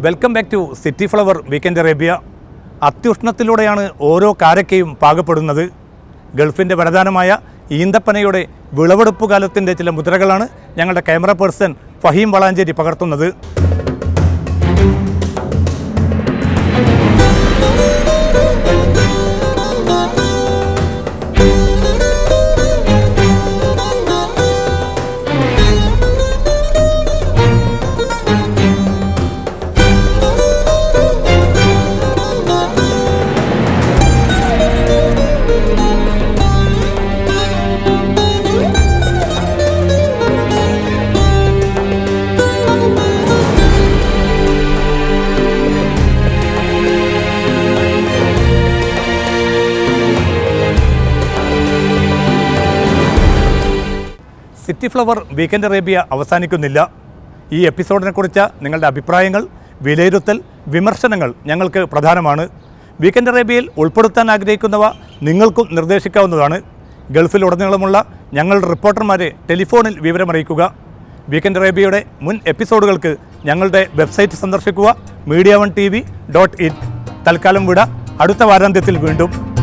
welcome back to city flower weekend Arabia അത്യുഷ്ണത്തിലൂടെയാണ് ഓരോ കാരക്കയും പാകപ്പെടുന്നത് ഗൾഫിൻ്റെ വരദാനമായ ഈന്തപ്പനയുടെ വിളവെടുപ്പ് കാലത്തിൻ്റെ ചില മുദ്രകളാണ് ഞങ്ങളുടെ ക്യാമറ പേഴ്സൺ ഫഹീം വളാഞ്ചേരി പകർത്തുന്നത് സിറ്റി ഫ്ലവർ വീക്കെൻഡ് അറേബ്യ അവസാനിക്കുന്നില്ല ഈ എപ്പിസോഡിനെ കുറിച്ച് നിങ്ങളുടെ അഭിപ്രായങ്ങൾ വിലയിരുത്തൽ വിമർശനങ്ങൾ ഞങ്ങൾക്ക് പ്രധാനമാണ് വീക്കെൻഡ് അറേബ്യയിൽ ഉൾപ്പെടുത്താൻ ആഗ്രഹിക്കുന്നവ നിങ്ങൾക്കും നിർദ്ദേശിക്കാവുന്നതാണ് ഗൾഫിലുടനീളമുള്ള ഞങ്ങളുടെ റിപ്പോർട്ടർമാരെ ടെലിഫോണിൽ വിവരമറിയിക്കുക വീക്കെൻഡ് അറേബ്യയുടെ മുൻ എപ്പിസോഡുകൾക്ക് ഞങ്ങളുടെ വെബ്സൈറ്റ് സന്ദർശിക്കുക media one TV dot in ഇൻ തൽക്കാലം വിട അടുത്ത വാരാന്ത്യത്തിൽ വീണ്ടും